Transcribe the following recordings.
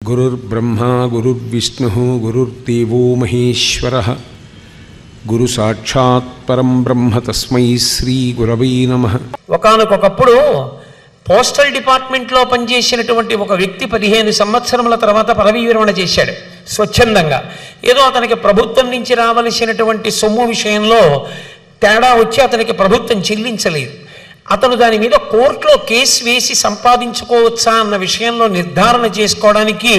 గురుర్బ్రహ్మా గురుర్విష్ణుः గురుర్దేవో మహేశ్వరः గురు సాక్షాత్ పరం బ్రహ్మ తస్మై శ్రీ గురవై నమః ఒకానొకప్పుడు పోస్టల్ డిపార్ట్మెంట్లో పనిచేసినటువంటి ఒక వ్యక్తి పదిహేను సంవత్సరముల తర్వాత పదవీ విరమణ చేశాడు స్వచ్ఛందంగా ఏదో అతనికి ప్రభుత్వం నుంచి రావలసినటువంటి సొమ్ము విషయంలో తేడా వచ్చి అతనికి ప్రభుత్వం చెల్లించలేదు అతను దాని మీద కోర్టులో కేసు వేసి సంపాదించుకోవచ్చా అన్న విషయంలో నిర్ధారణ చేసుకోవడానికి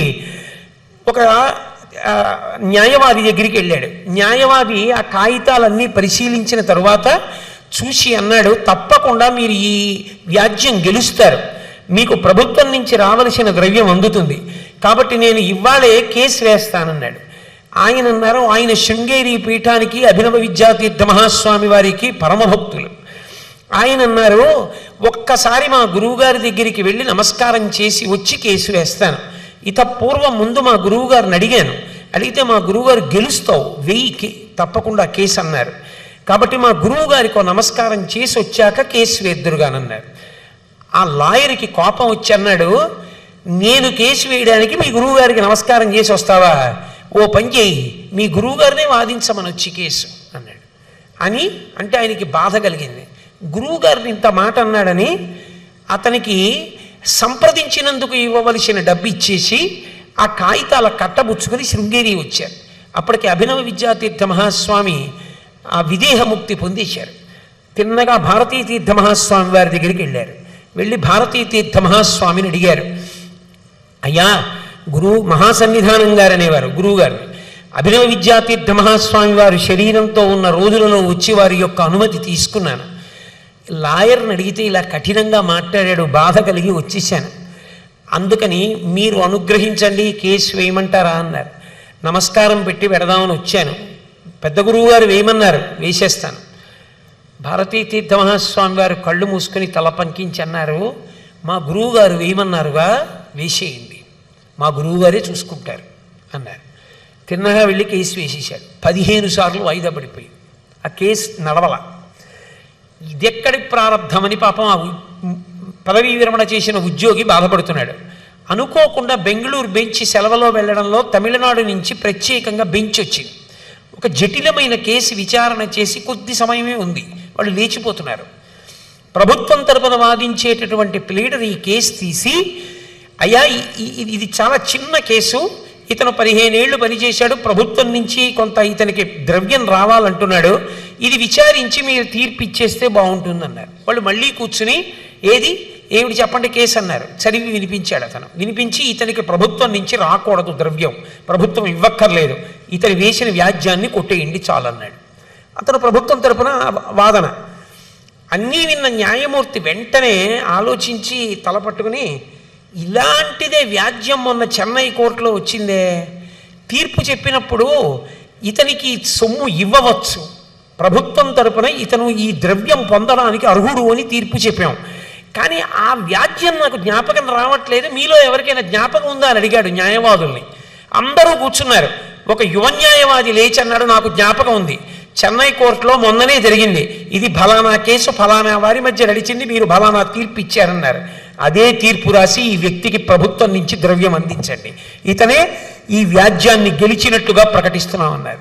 ఒక ఆ, న్యాయవాది దగ్గరికి వెళ్ళాడు న్యాయవాది ఆ కాగితాలన్నీ పరిశీలించిన తరువాత చూసి అన్నాడు తప్పకుండా మీరు ఈ వ్యాజ్యం గెలుస్తారు మీకు ప్రభుత్వం నుంచి రావలసిన ద్రవ్యం అందుతుంది కాబట్టి నేను ఇవాళే కేసు వేస్తానన్నాడు ఆయన అన్నారు ఆయన శృంగేరి పీఠానికి అభినవ విద్యాతీర్థ మహాస్వామి వారికి పరమభక్తులు ఆయన అన్నారు ఒక్కసారి మా గురువుగారి దగ్గరికి వెళ్ళి నమస్కారం చేసి వచ్చి కేసు వేస్తాను ఇత పూర్వం ముందు మా గురువుగారిని అడిగాను అడిగితే మా గురువుగారు గెలుస్తావు వెయ్యి కే తప్పకుండా కేసు అన్నారు కాబట్టి మా గురువు గారికి ఓ నమస్కారం చేసి వచ్చాక కేసు వేద్దురుగానన్నారు ఆ లాయర్కి కోపం వచ్చి అన్నాడు నేను కేసు వేయడానికి మీ గురువు గారికి నమస్కారం చేసి వస్తావా ఓ పని చేయి మీ గురువు గారినే వాదించమని వచ్చి కేసు అన్నాడు అని అంటే ఆయనకి బాధ కలిగింది గురువు గారిని ఇంత మాట అన్నాడని అతనికి సంప్రదించినందుకు ఇవ్వవలసిన డబ్బు ఇచ్చేసి ఆ కాగితాల కట్టబుచ్చుకొని శృంగేరి వచ్చారు అప్పటికి అభినవ విద్యాతీర్థ మహాస్వామి ఆ విదేహముక్తి పొందేశారు తిన్నగా భారతీ తీర్థ మహాస్వామి వారి దగ్గరికి వెళ్ళారు వెళ్ళి భారతీ తీర్థ మహాస్వామిని అడిగారు అయ్యా గురువు మహాసన్నిధానం గారు అనేవారు గురువు గారు అభినవ విద్యాతీర్థ మహాస్వామి వారి శరీరంతో ఉన్న రోజులలో వచ్చి వారి యొక్క అనుమతి తీసుకున్నాను లాయర్ని అడిగితే ఇలా కఠినంగా మాట్లాడాడు బాధ కలిగి వచ్చేసాను అందుకని మీరు అనుగ్రహించండి కేసు వేయమంటారా అన్నారు నమస్కారం పెట్టి పెడదామని వచ్చాను పెద్ద గురువు గారు వేయమన్నారు వేసేస్తాను భారతీ తీర్థ మహాస్వామి వారు కళ్ళు మూసుకొని తల పంకించి అన్నారు మా గురువు గారు వేయమన్నారుగా వేసేయండి మా గురువు గారే చూసుకుంటారు అన్నారు తిన్నగా వెళ్ళి కేసు వేసేశాడు పదిహేను సార్లు వాయిదా పడిపోయి ఆ కేసు నడవల ఇదెక్కడి ప్రారంధమని పాపం ఆ ఉ- పదవీ విరమణ చేసిన ఉద్యోగి బాధపడుతున్నాడు అనుకోకుండా బెంగళూరు బెంచ్ సెలవులో వెళ్ళడంలో తమిళనాడు నుంచి ప్రత్యేకంగా బెంచ్ వచ్చింది ఒక జటిలమైన కేసు విచారణ చేసి కొద్ది సమయమే ఉంది వాళ్ళు లేచిపోతున్నారు ప్రభుత్వం తరపున వాదించేటటువంటి ప్లీడర్ ఈ కేసు తీసి అయ్యా ఈ- ఈ- ఇది- ఇది చాలా చిన్న కేసు ఇతను పదిహేనేళ్లు పనిచేశాడు ప్రభుత్వం నుంచి కొంత ఇతనికి ద్రవ్యం రావాలంటున్నాడు ఇది విచారించి మీరు తీర్పు ఇచ్చేస్తే బాగుంటుందన్నారు వాళ్ళు మళ్ళీ కూర్చుని ఏది ఏమిటి చెప్పండి కేసు అన్నారు చదివి వినిపించాడు అతను వినిపించి ఇతనికి ప్రభుత్వం నుంచి రాకూడదు ద్రవ్యం ప్రభుత్వం ఇవ్వక్కర్లేదు ఇతని వేసిన వ్యాజ్యాన్ని కొట్టేయండి చాలన్నాడు అతను ప్రభుత్వం తరపున వాదన అన్నీ విన్న న్యాయమూర్తి వెంటనే ఆలోచించి తలపట్టుకుని ఇలాంటిదే వ్యాజ్యం మొన్న చెన్నై కోర్టులో వచ్చిందే తీర్పు చెప్పినప్పుడు ఇతనికి సొమ్ము ఇవ్వవచ్చు ప్రభుత్వం తరపున ఇతను ఈ ద్రవ్యం పొందడానికి అర్హుడు అని తీర్పు చెప్పాం కానీ ఆ వ్యాజ్యం నాకు జ్ఞాపకం రావట్లేదు మీలో ఎవరికైనా జ్ఞాపకం ఉందా అని అడిగాడు న్యాయవాదుల్ని అందరూ కూర్చున్నారు ఒక యువ న్యాయవాది లేచి అన్నాడు నాకు జ్ఞాపకం ఉంది చెన్నై కోర్టులో మొన్ననే జరిగింది ఇది ఫలానా కేసు ఫలానా వారి మధ్య నడిచింది మీరు ఫలానా తీర్పు ఇచ్చారన్నారు అదే తీర్పు రాసి ఈ వ్యక్తికి ప్రభుత్వం నుంచి ద్రవ్యం అందించండి ఇతనే ఈ వ్యాజ్యాన్ని గెలిచినట్టుగా ప్రకటిస్తున్నామన్నారు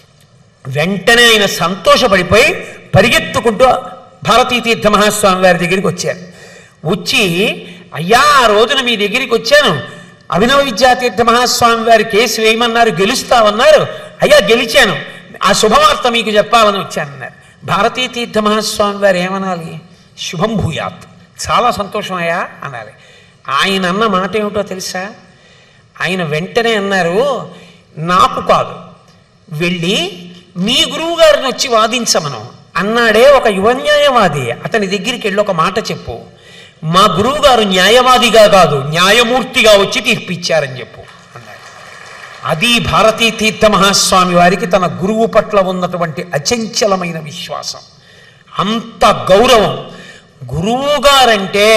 వెంటనే ఆయన సంతోషపడిపోయి పరిగెత్తుకుంటూ భారతీ తీర్థ మహాస్వామి వారి దగ్గరికి వచ్చారు వచ్చి అయ్యా ఆ రోజున మీ దగ్గరికి వచ్చాను అభినవ విద్యాతీర్థ మహాస్వామి వారి కేసు వేయమన్నారు గెలుస్తామన్నారు అయ్యా గెలిచాను ఆ శుభవార్త మీకు చెప్పాలని వచ్చానన్నారు భారతీ తీర్థ మహాస్వామి వారు ఏమనాలి శుభం భూయాత్ చాలా సంతోషం అయ్యా అనాలి ఆయన అన్న మాట ఏమిటో తెలుసా ఆయన వెంటనే అన్నారు నాకు కాదు వెళ్ళి మీ గురువు గారిని వచ్చి వాదించమను అన్నాడే ఒక యువ న్యాయవాది అతని దగ్గరికి వెళ్ళి ఒక మాట చెప్పు మా గురువు గారు న్యాయవాదిగా కాదు న్యాయమూర్తిగా వచ్చి తీర్పు ఇచ్చారని చెప్పు అన్నాడు అది భారతీ తీర్థ మహాస్వామి వారికి తన గురువు పట్ల ఉన్నటువంటి అచంచలమైన విశ్వాసం అంత గౌరవం గురువు గారంటే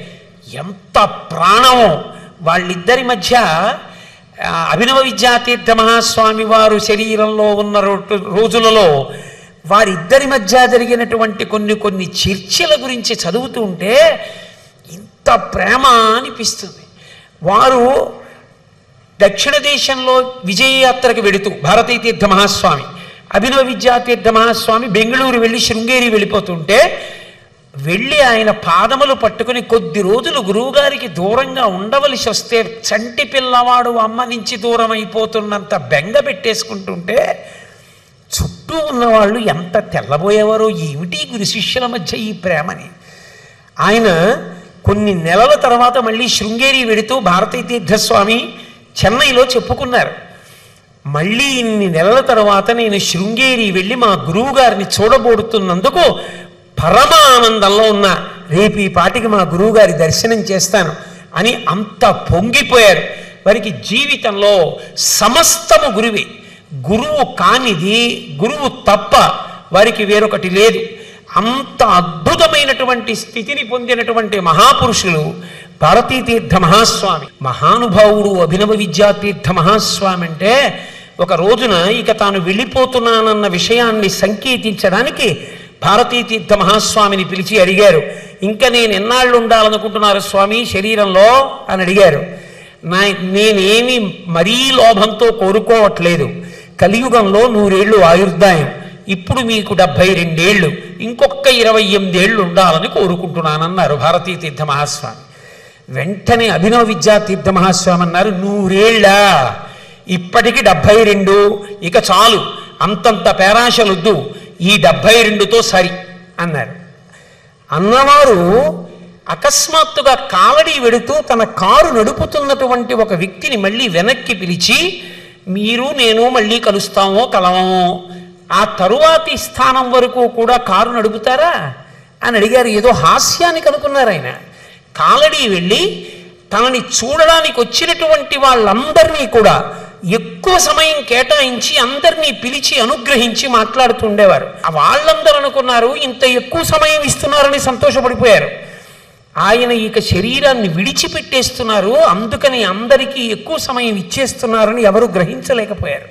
ఎంత ప్రాణమో వాళ్ళిద్దరి మధ్య ఆ, అభినవ విద్యాతీర్థ మహాస్వామి వారు శరీరంలో ఉన్న రో- రోజులలో వారిద్దరి మధ్య జరిగినటువంటి కొన్ని కొన్ని చర్చల గురించి చదువుతూ ఉంటే ఇంత ప్రేమ అనిపిస్తుంది వారు దక్షిణ దేశంలో విజయయాత్రకు వెడుతూ భారతీ తీర్థ మహాస్వామి అభినవ విద్యాతీర్థ మహాస్వామి బెంగళూరు వెళ్ళి శృంగేరి వెళ్ళిపోతుంటే వెళ్ళి ఆయన పాదములు పట్టుకుని కొద్ది రోజులు గురువుగారికి దూరంగా ఉండవలసి వస్తే చంటి పిల్లవాడు అమ్మ నుంచి దూరం అయిపోతున్నంత బెంగ పెట్టేసుకుంటుంటే చుట్టూ ఉన్నవాళ్ళు ఎంత తెల్లబోయేవారో ఏమిటి గురు శిష్యుల మధ్య ఈ ప్రేమని ఆయన కొన్ని నెలల తర్వాత మళ్ళీ శృంగేరి వెడుతూ భారతీ తీర్థస్వామి చెన్నైలో చెప్పుకున్నారు మళ్ళీ ఇన్ని నెలల తర్వాత నేను శృంగేరి వెళ్ళి మా గురువు గారిని చూడబోడుతున్నందుకు పరమ ఆనందంలో ఉన్నా రేపు ఈ పాటికి మా గురువు గారి దర్శనం చేస్తాను అని అంత పొంగిపోయారు వారికి జీవితంలో సమస్తము గురువే గురువు కానిది గురువు తప్ప వారికి వేరొకటి లేదు అంత అద్భుతమైనటువంటి స్థితిని పొందినటువంటి మహాపురుషులు భారతీ తీర్థ మహాస్వామి మహానుభావుడు అభినవ విద్యాతీర్థ మహాస్వామి అంటే ఒక రోజున ఇక తాను వెళ్ళిపోతున్నానన్న విషయాన్ని సంకేతించడానికి భారతీ తీర్థ మహాస్వామిని పిలిచి అడిగారు ఇంకా నేను ఎన్నాళ్ళు ఉండాలనుకుంటున్నారు స్వామి శరీరంలో అని అడిగారు నా నేనేమి మరీ లోభంతో కోరుకోవట్లేదు కలియుగంలో నూరేళ్లు ఆయుర్దాయం ఇప్పుడు మీకు డెబ్భై రెండేళ్లు ఇంకొక ఇరవై ఎనిమిదేళ్లు ఉండాలని కోరుకుంటున్నానన్నారు భారతీ తీర్థ మహాస్వామి వెంటనే అభినవ విద్యా తీర్థ మహాస్వామి అన్నారు నూరేళ్ళ ఇప్పటికి డెబ్భై రెండు ఇక చాలు అంతంత పేరాశలొద్దు ఈ డెబ్భై రెండుతో సరి అన్నారు అన్నవారు అకస్మాత్తుగా కాలడి వెడుతూ తన కారు నడుపుతున్నటువంటి ఒక వ్యక్తిని మళ్ళీ వెనక్కి పిలిచి మీరు నేను మళ్ళీ కలుస్తామో కలవమో ఆ తరువాతి స్థానం వరకు కూడా కారు నడుపుతారా అని అడిగారు ఏదో హాస్యానికి అనుకున్నారు ఆయన కాలడి వెళ్ళి తనని చూడడానికి వచ్చినటువంటి వాళ్ళందరినీ కూడా ఎక్కువ సమయం కేటాయించి అందరినీ పిలిచి అనుగ్రహించి మాట్లాడుతుండేవారు ఆ వాళ్ళందరూ అనుకున్నారు ఇంత ఎక్కువ సమయం ఇస్తున్నారని సంతోషపడిపోయారు ఆయన ఇక శరీరాన్ని విడిచిపెట్టేస్తున్నారు అందుకని అందరికీ ఎక్కువ సమయం ఇచ్చేస్తున్నారని ఎవరు గ్రహించలేకపోయారు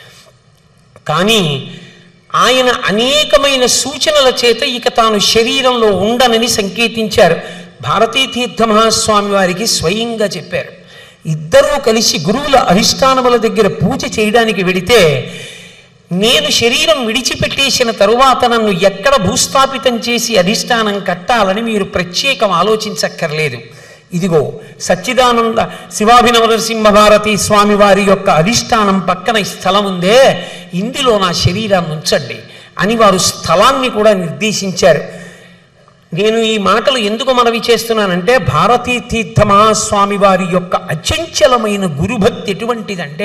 కానీ ఆయన అనేకమైన సూచనల చేత ఇక తాను శరీరంలో ఉండనని సంకేతించారు భారతీ తీర్థ మహాస్వామి వారికి స్వయంగా చెప్పారు ఇద్దరూ కలిసి గురువుల అధిష్టానముల దగ్గర పూజ చేయడానికి వెడితే నేను శరీరం విడిచిపెట్టేసిన తరువాత నన్ను ఎక్కడ భూస్థాపితం చేసి అధిష్టానం కట్టాలని మీరు ప్రత్యేకం ఆలోచించక్కర్లేదు ఇదిగో సచ్చిదానంద శివాభినవ నరసింహ భారతి స్వామి వారి యొక్క అధిష్టానం పక్కన ఈ స్థలం ఉందే ఇందులో నా శరీరాన్ని ఉంచండి అని వారు స్థలాన్ని కూడా నిర్దేశించారు నేను ఈ మాటలు ఎందుకు మనవి చేస్తున్నానంటే భారతీ తీర్థ మహాస్వామి వారి యొక్క అచంచలమైన గురుభక్తి ఎటువంటిదంటే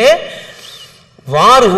వారు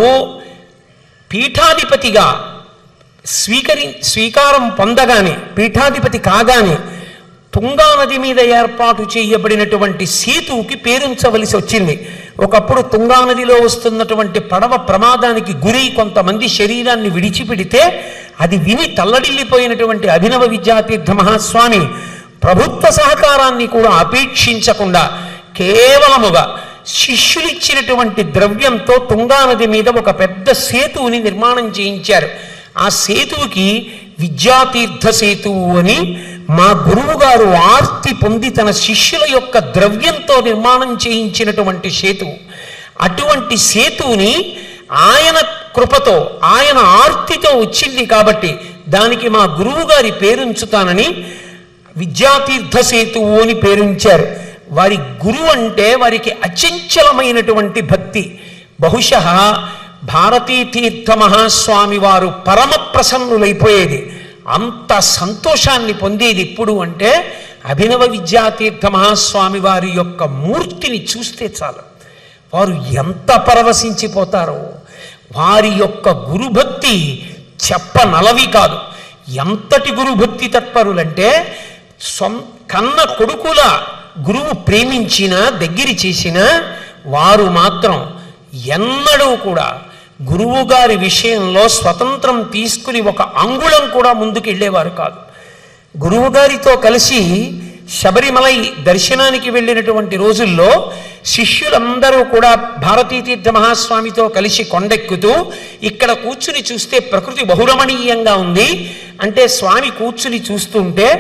పీఠాధిపతిగా స్వీకరి స్వీకారం పొందగానే పీఠాధిపతి కాగానే తుంగా నది మీద ఏర్పాటు చేయబడినటువంటి సేతువుకి పేరుంచవలసి వచ్చింది ఒకప్పుడు తుంగా నదిలో వస్తున్నటువంటి పడవ ప్రమాదానికి గురై కొంతమంది శరీరాన్ని విడిచిపెడితే అది విని తల్లడిల్లిపోయినటువంటి అభినవ విద్యాతీర్థ మహాస్వామి ప్రభుత్వ సహకారాన్ని కూడా అపేక్షించకుండా కేవలముగా శిష్యులిచ్చినటువంటి ద్రవ్యంతో తుంగానది మీద ఒక పెద్ద సేతువుని నిర్మాణం చేయించారు ఆ సేతువుకి విద్యాతీర్థ సేతువు అని మా గురువు గారు ఆర్తి పొంది తన శిష్యుల యొక్క ద్రవ్యంతో నిర్మాణం చేయించినటువంటి సేతువు అటువంటి సేతువుని ఆయన కృపతో ఆయన ఆర్తితో వచ్చింది కాబట్టి దానికి మా గురువు గారి పేరుంచుతానని విద్యాతీర్థ సేతువు అని పేరుంచారు వారి గురువు అంటే వారికి అచంచలమైనటువంటి భక్తి బహుశ భారతీ తీర్థ మహాస్వామి వారు పరమ ప్రసన్నులైపోయేది అంత సంతోషాన్ని పొందేది ఎప్పుడు అంటే అభినవ విద్యాతీర్థ మహాస్వామి వారి యొక్క మూర్తిని చూస్తే చాలు వారు ఎంత పరవశించిపోతారో వారి యొక్క గురుభక్తి చెప్పనలవి కాదు ఎంతటి గురుభక్తి తత్పరులంటే సొం కన్న కొడుకుల గురువు ప్రేమించినా దగ్గరి చేసినా వారు మాత్రం ఎన్నడూ కూడా గురువు గారి విషయంలో స్వతంత్రం తీసుకుని ఒక అంగుళం కూడా ముందుకు వెళ్ళేవారు కాదు గురువుగారితో కలిసి శబరిమలై దర్శనానికి వెళ్ళినటువంటి రోజుల్లో శిష్యులందరూ కూడా భారతీతీర్థ మహాస్వామితో కలిసి కొండెక్కుతూ ఇక్కడ కూర్చుని చూస్తే ప్రకృతి బహురమణీయంగా ఉంది అంటే స్వామి కూర్చుని చూస్తుంటే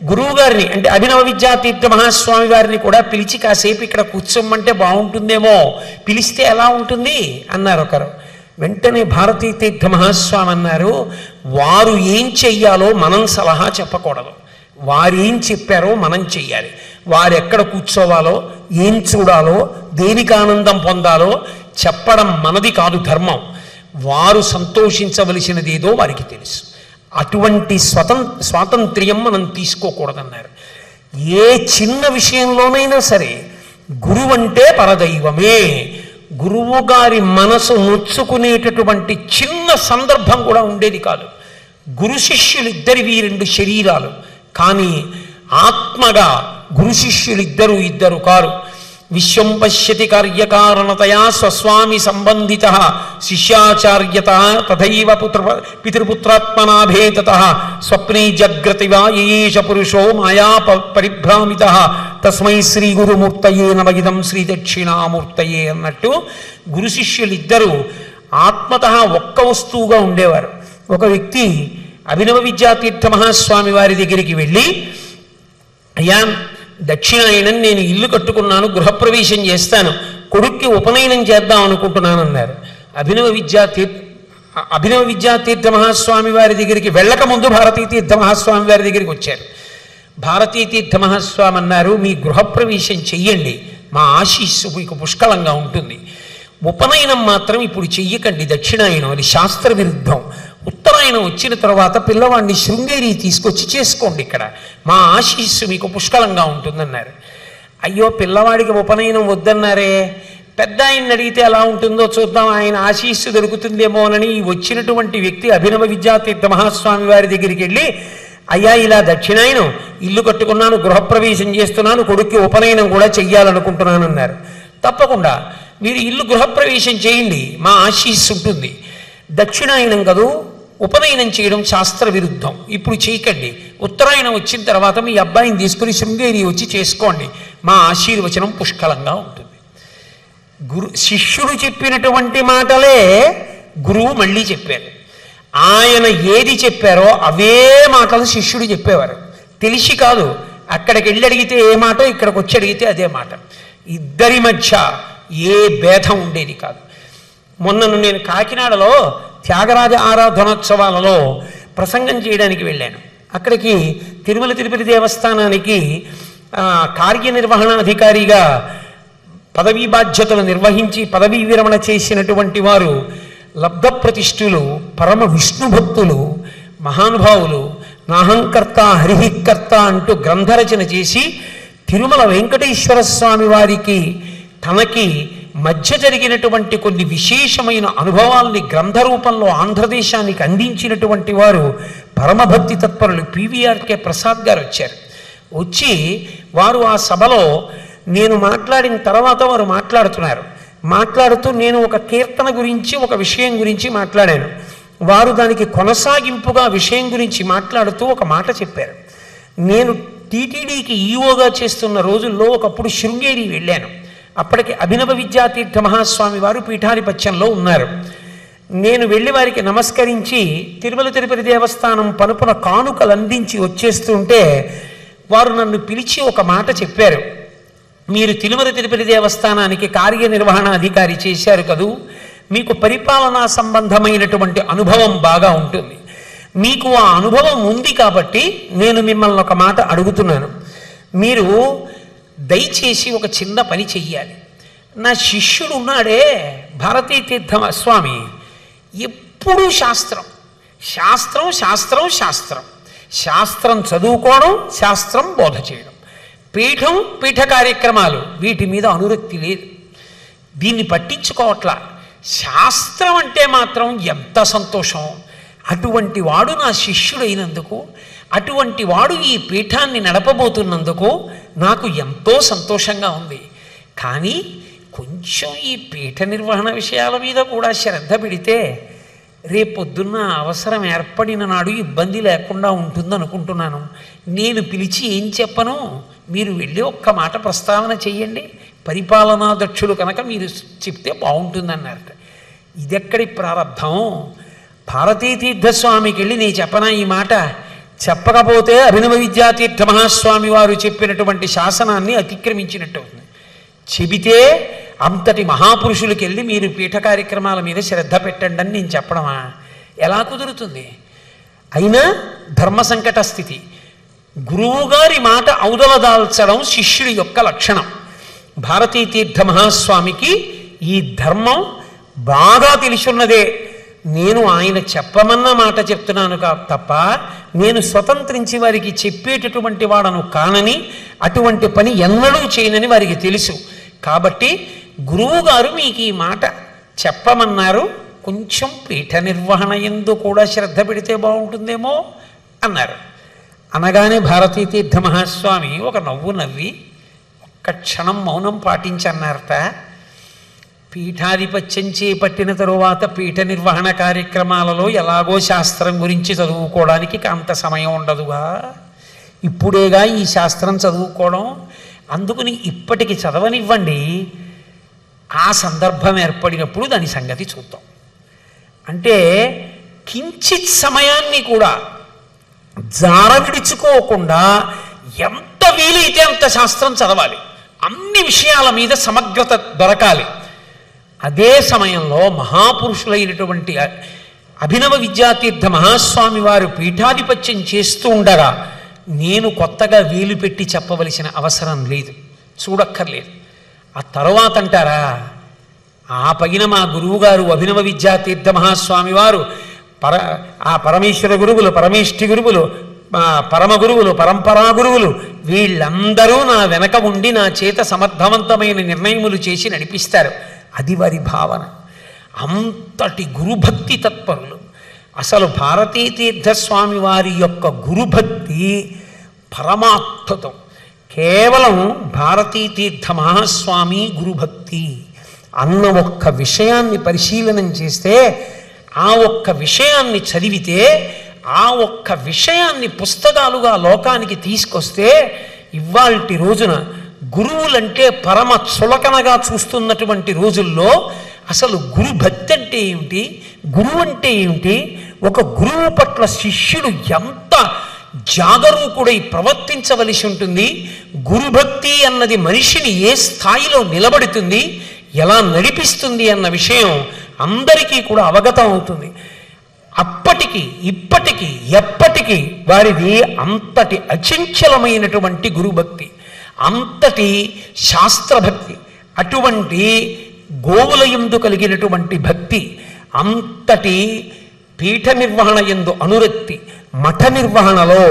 గురువు గారిని అంటే అభినవ విద్యాతీర్థ మహాస్వామి వారిని కూడా పిలిచి కాసేపు ఇక్కడ కూర్చోమంటే బాగుంటుందేమో పిలిస్తే ఎలా ఉంటుంది అన్నారు ఒకరు వెంటనే భారతీ తీర్థ మహాస్వామి అన్నారు వారు ఏం చెయ్యాలో మనం సలహా చెప్పకూడదు వారు ఏం చెప్పారో మనం చెయ్యాలి వారు ఎక్కడ కూర్చోవాలో ఏం చూడాలో దేనికి ఆనందం పొందాలో చెప్పడం మనది కాదు ధర్మం వారు సంతోషించవలసినది ఏదో వారికి తెలుసు అటువంటి స్వతం స్వాతంత్ర్యం మనం తీసుకోకూడదన్నారు ఏ చిన్న విషయంలోనైనా సరే గురువు అంటే పరదైవమే గురువు గారి మనసు నొచ్చుకునేటటువంటి చిన్న సందర్భం కూడా ఉండేది కాదు గురు శిష్యులిద్దరివి రెండు శరీరాలు కానీ ఆత్మగా గురు శిష్యులిద్దరు ఇద్దరు కారు విశ్వం పశ్యతి కార్యకారణతయా స్వస్వామి సంబంధిత శిష్యాచార్యత తథైవ పుత్ర పితృపుత్రాత్మనాభేదత స్వప్నే జగ్రతి వా ఏష పురుషో మాయా ప- పరిభ్రామిత తస్మై శ్రీ గురుమూర్తయే నమగిదం శ్రీ దక్షిణామూర్తయే అన్నట్టు గురు శిష్యులిద్దరూ ఆత్మత ఒక్క వస్తువుగా ఉండేవారు ఒక వ్యక్తి అభినవ విద్యాతీర్థ మహాస్వామి వారి దగ్గరికి వెళ్ళి అయ్యా దక్షిణాయనం నేను ఇల్లు కట్టుకున్నాను గృహప్రవేశం చేస్తాను కొడుక్కి ఉపనయనం చేద్దాం అనుకుంటున్నాను అన్నారు అభినవ విద్యాతీర్థ అభినవ విద్యాతీర్థ మహాస్వామి వారి దగ్గరికి వెళ్ళక ముందు భారతీ తీర్థ మహాస్వామి వారి దగ్గరికి వచ్చారు భారతీ తీర్థ మహాస్వామి అన్నారు మీ గృహప్రవేశం చెయ్యండి మా ఆశీస్సు మీకు పుష్కలంగా ఉంటుంది ఉపనయనం మాత్రం ఇప్పుడు చెయ్యకండి దక్షిణాయనం అది శాస్త్ర విరుద్ధం ఉత్తరాయణం వచ్చిన తర్వాత పిల్లవాడిని శృంగేరి తీసుకొచ్చి చేసుకోండి ఇక్కడ మా ఆశీస్సు మీకు పుష్కలంగా ఉంటుందన్నారు అయ్యో పిల్లవాడికి ఉపనయనం వద్దన్నారే పెద్ద ఆయన్ని అడిగితే ఎలా ఉంటుందో చూద్దాం ఆయన ఆశీస్సు దొరుకుతుందేమోనని ఈ వచ్చినటువంటి వ్యక్తి అభినవ విద్యాతీర్థ మహాస్వామి వారి దగ్గరికి వెళ్ళి అయ్యా ఇలా దక్షిణాయనం ఇల్లు కట్టుకున్నాను గృహప్రవేశం చేస్తున్నాను కొడుక్కి ఉపనయనం కూడా చెయ్యాలనుకుంటున్నాను అన్నారు తప్పకుండా మీరు ఇల్లు గృహప్రవేశం చేయండి మా ఆశీస్సు ఉంటుంది దక్షిణాయనం కదూ ఉపనయనం చేయడం శాస్త్ర విరుద్ధం ఇప్పుడు చేయకండి ఉత్తరాయణం వచ్చిన తర్వాత మీ అబ్బాయిని తీసుకుని శృంగేరి వచ్చి చేసుకోండి మా ఆశీర్వచనం పుష్కలంగా ఉంటుంది గురు శిష్యుడు చెప్పినటువంటి మాటలే గురువు మళ్ళీ చెప్పారు ఆయన ఏది చెప్పారో అవే మాటలు శిష్యుడు చెప్పేవారు తెలిసి కాదు అక్కడికి వెళ్ళి అడిగితే ఏ మాట ఇక్కడికి వచ్చి అడిగితే అదే మాట ఇద్దరి మధ్య ఏ భేదం ఉండేది కాదు మొన్నను నేను కాకినాడలో త్యాగరాజ ఆరాధనోత్సవాలలో ప్రసంగం చేయడానికి వెళ్ళాను అక్కడికి తిరుమల తిరుపతి దేవస్థానానికి ఆ, కార్యనిర్వహణాధికారిగా పదవీ బాధ్యతలు నిర్వహించి పదవీ విరమణ చేసినటువంటి వారు లబ్ధ ప్రతిష్ఠులు పరమ విష్ణు భక్తులు మహానుభావులు నాహంకర్త హరిహికర్త అంటూ గ్రంథరచన చేసి తిరుమల వెంకటేశ్వర స్వామి వారికి తనకి మధ్య జరిగినటువంటి కొన్ని విశేషమైన అనుభవాల్ని గ్రంథ రూపంలో ఆంధ్రదేశానికి అందించినటువంటి వారు పరమభక్తి తత్పరులు పివిఆర్కే ప్రసాద్ గారు వచ్చారు వచ్చి వారు ఆ సభలో నేను మాట్లాడిన తర్వాత వారు మాట్లాడుతున్నారు మాట్లాడుతూ నేను ఒక కీర్తన గురించి ఒక విషయం గురించి మాట్లాడాను వారు దానికి కొనసాగింపుగా విషయం గురించి మాట్లాడుతూ ఒక మాట చెప్పారు నేను టీటీడీకి ఈఓగా చేస్తున్న రోజుల్లో ఒకప్పుడు శృంగేరి వెళ్ళాను అప్పటికి అభినవ విద్యాతీర్థ మహాస్వామి వారు పీఠాధిపత్యంలో ఉన్నారు నేను వెళ్ళి వారికి నమస్కరించి తిరుమల తిరుపతి దేవస్థానం పనుపున కానుకలు అందించి వచ్చేస్తుంటే వారు నన్ను పిలిచి ఒక మాట చెప్పారు మీరు తిరుమల తిరుపతి దేవస్థానానికి కార్యనిర్వహణ అధికారి చేశారు కదూ మీకు పరిపాలనా సంబంధమైనటువంటి అనుభవం బాగా ఉంటుంది మీకు ఆ అనుభవం ఉంది కాబట్టి నేను మిమ్మల్ని ఒక మాట అడుగుతున్నాను మీరు దయచేసి ఒక చిన్న పని చెయ్యాలి నా శిష్యుడు ఉన్నాడే భారతీ తీర్థ స్వామి ఎప్పుడూ శాస్త్రం శాస్త్రం శాస్త్రం శాస్త్రం శాస్త్రం చదువుకోవడం శాస్త్రం బోధ చేయడం పీఠం పీఠ కార్యక్రమాలు వీటి మీద అనురక్తి లేదు దీన్ని పట్టించుకోవట్లా శాస్త్రం అంటే మాత్రం ఎంత సంతోషం అటువంటి వాడు నా శిష్యుడైనందుకు అటువంటి వాడు ఈ పీఠాన్ని నడపబోతున్నందుకు నాకు ఎంతో సంతోషంగా ఉంది కానీ కొంచెం ఈ పీఠ నిర్వహణ విషయాల మీద కూడా శ్రద్ధ పెడితే రేపొద్దున్న అవసరం ఏర్పడిన నాడు ఇబ్బంది లేకుండా ఉంటుందనుకుంటున్నాను నేను పిలిచి ఏం చెప్పను మీరు వెళ్ళి ఒక్క మాట ప్రస్తావన చెయ్యండి పరిపాలనా దక్షులు కనుక మీరు చెప్తే బాగుంటుందన్నారట ఇదెక్కడి ప్రారంధం భారతీ తీర్థస్వామికి వెళ్ళి నేను చెప్పనా ఈ మాట చెప్పకపోతే అభినవ విద్యాతీర్థ మహాస్వామి వారు చెప్పినటువంటి శాసనాన్ని అతిక్రమించినట్టు అవుతుంది చెబితే అంతటి మహాపురుషులకి వెళ్ళి మీరు పీఠ కార్యక్రమాల మీద శ్రద్ధ పెట్టండి అని నేను చెప్పడమా ఎలా కుదురుతుంది అయినా ధర్మ సంకట స్థితి గురువుగారి మాట ఔదలదాల్చడం శిష్యుడి యొక్క లక్షణం భారతీ తీర్థ మహాస్వామికి ఈ ధర్మం బాగా తెలిసున్నదే నేను ఆయన చెప్పమన్న మాట చెప్తున్నాను కా తప్ప నేను స్వతంత్రించి వారికి చెప్పేటటువంటి వాడను కానని అటువంటి పని ఎన్నడూ చేయనని వారికి తెలుసు కాబట్టి గురువుగారు మీకు ఈ మాట చెప్పమన్నారు కొంచెం పీఠ నిర్వహణ ఎందు కూడా శ్రద్ధ పెడితే బాగుంటుందేమో అన్నారు అనగానే భారతీ తీర్థ మహాస్వామి ఒక నవ్వు నవ్వి ఒక్క క్షణం మౌనం పాటించన్నారట పీఠాధిపత్యం చేపట్టిన తరువాత పీఠ నిర్వహణ కార్యక్రమాలలో ఎలాగో శాస్త్రం గురించి చదువుకోవడానికి అంత సమయం ఉండదుగా ఇప్పుడేగా ఈ శాస్త్రం చదువుకోవడం అందుకని ఇప్పటికి చదవనివ్వండి ఆ సందర్భం ఏర్పడినప్పుడు దాని సంగతి చూద్దాం అంటే కించిత్ సమయాన్ని కూడా జార విడుచుకోకుండా ఎంత వీలైతే అంత శాస్త్రం చదవాలి అన్ని విషయాల మీద సమగ్రత దొరకాలి అదే సమయంలో మహాపురుషులైనటువంటి అ- అభినవ విద్యాతీర్థ మహాస్వామి వారు పీఠాధిపత్యం చేస్తూ ఉండగా నేను కొత్తగా వేలు పెట్టి చెప్పవలసిన అవసరం లేదు చూడక్కర్లేదు ఆ తర్వాత అంటారా ఆ పైన మా గురువుగారు అభినవ విద్యాతీర్థ మహాస్వామి వారు పర ఆ పరమేశ్వర గురువులు పరమేష్ఠి గురువులు ఆ పరమ గురువులు పరంపరా గురువులు వీళ్ళందరూ నా వెనక ఉండి నా చేత సమర్థవంతమైన నిర్ణయములు చేసి నడిపిస్తారు అది వారి భావన అంతటి గురుభక్తి తత్పరులు అసలు భారతీ తీర్థస్వామి వారి యొక్క గురుభక్తి పరమాత్మతం కేవలం భారతీ తీర్థ మహాస్వామి గురుభక్తి అన్న ఒక్క విషయాన్ని పరిశీలనం చేస్తే ఆ ఒక్క విషయాన్ని చదివితే ఆ ఒక్క విషయాన్ని పుస్తకాలుగా లోకానికి తీసుకొస్తే ఇవాల్టి రోజున గురువులంటే పరమ చులకనగా చూస్తున్నటువంటి రోజుల్లో అసలు గురు భక్తి అంటే ఏమిటి గురువు అంటే ఏమిటి ఒక గురువు పట్ల శిష్యుడు ఎంత జాగరూకుడై ప్రవర్తించవలసి ఉంటుంది గురుభక్తి అన్నది మనిషిని ఏ స్థాయిలో నిలబడుతుంది ఎలా నడిపిస్తుంది అన్న విషయం అందరికీ కూడా అవగతం అవుతుంది అప్పటికి ఇప్పటికి ఎప్పటికీ వారిది అంతటి అచంచలమైనటువంటి గురుభక్తి అంతటి శాస్త్రభక్తి అటువంటి గోవుల ఎందు కలిగినటువంటి భక్తి అంతటి పీఠ నిర్వహణ ఎందు అనురక్తి మఠ నిర్వహణలో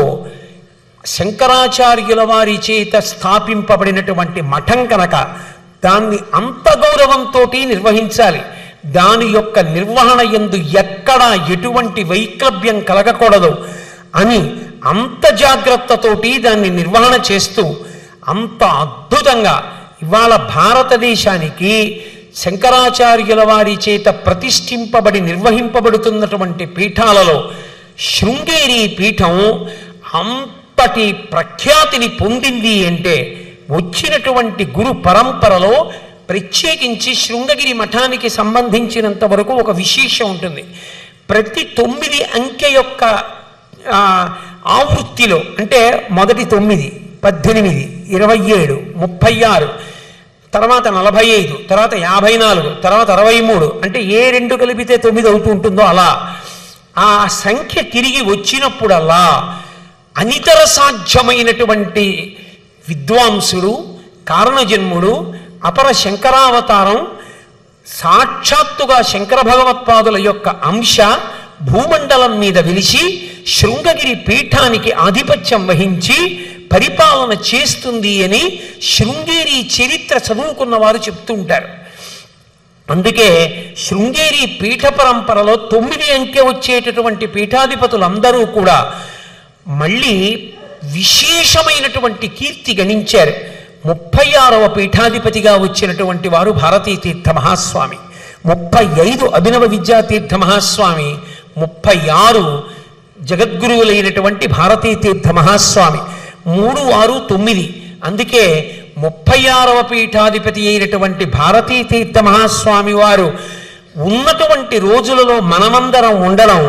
శంకరాచార్యుల వారి చేత స్థాపింపబడినటువంటి మఠం కనుక దాన్ని అంత గౌరవంతో నిర్వహించాలి దాని యొక్క నిర్వహణ ఎందు ఎక్కడా ఎటువంటి వైక్లభ్యం కలగకూడదు అని అంత జాగ్రత్తతోటి దాన్ని నిర్వహణ చేస్తూ అంత అద్భుతంగా ఇవాళ భారతదేశానికి శంకరాచార్యుల వారి చేత ప్రతిష్ఠింపబడి నిర్వహింపబడుతున్నటువంటి పీఠాలలో శృంగేరి పీఠం అంతటి ప్రఖ్యాతిని పొందింది అంటే వచ్చినటువంటి గురు పరంపరలో ప్రత్యేకించి శృంగగిరి మఠానికి సంబంధించినంత వరకు ఒక విశేషం ఉంటుంది ప్రతి తొమ్మిది అంకె యొక్క ఆ, ఆవృత్తిలో అంటే మొదటి తొమ్మిది పద్దెనిమిది ఇరవై ఏడు ముప్పై ఆరు తర్వాత నలభై ఐదు తర్వాత యాభై నాలుగు తర్వాత అరవై మూడు అంటే ఏ రెండు కలిపితే తొమ్మిది అవుతూ ఉంటుందో అలా ఆ సంఖ్య తిరిగి వచ్చినప్పుడల్లా అనితర సాధ్యమైనటువంటి విద్వాంసుడు కారణజన్ముడు అపర శంకరావతారం సాక్షాత్తుగా శంకర భగవత్పాదుల యొక్క అంశ భూమండలం మీద వెలిసి శృంగగిరి పీఠానికి ఆధిపత్యం వహించి పరిపాలన చేస్తుంది అని శృంగేరి చరిత్ర చదువుకున్న వారు చెప్తూ ఉంటారు అందుకే శృంగేరి పీఠ పరంపరలో తొమ్మిది అంకె వచ్చేటటువంటి పీఠాధిపతులందరూ కూడా మళ్ళీ విశేషమైనటువంటి కీర్తి గణించారు ముప్పై ఆరవ పీఠాధిపతిగా వచ్చినటువంటి వారు భారతీ తీర్థ మహాస్వామి ముప్పై ఐదు అభినవ విద్యాతీర్థ మహాస్వామి ముప్పై ఆరు జగద్గురువులైనటువంటి భారతీ తీర్థ మహాస్వామి మూడు ఆరు తొమ్మిది అందుకే ముప్పై ఆరవ పీఠాధిపతి అయినటువంటి భారతీ తీర్థ మహాస్వామి వారు ఉన్నటువంటి రోజులలో మనమందరం ఉండడం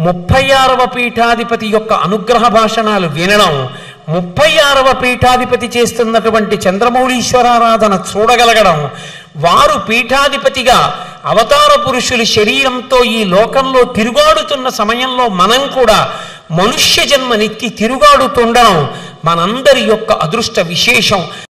ముప్పై ఆరవ పీఠాధిపతి యొక్క అనుగ్రహ భాషణాలు వినడం ముప్పై ఆరవ పీఠాధిపతి చేస్తున్నటువంటి చంద్రమౌళీశ్వరారాధన చూడగలగడం వారు పీఠాధిపతిగా అవతార పురుషులు శరీరంతో ఈ లోకంలో తిరుగాడుతున్న సమయంలో మనం కూడా మనుష్య జన్మనెత్తి తిరుగాడుతుండడం మనందరి యొక్క అదృష్ట విశేషం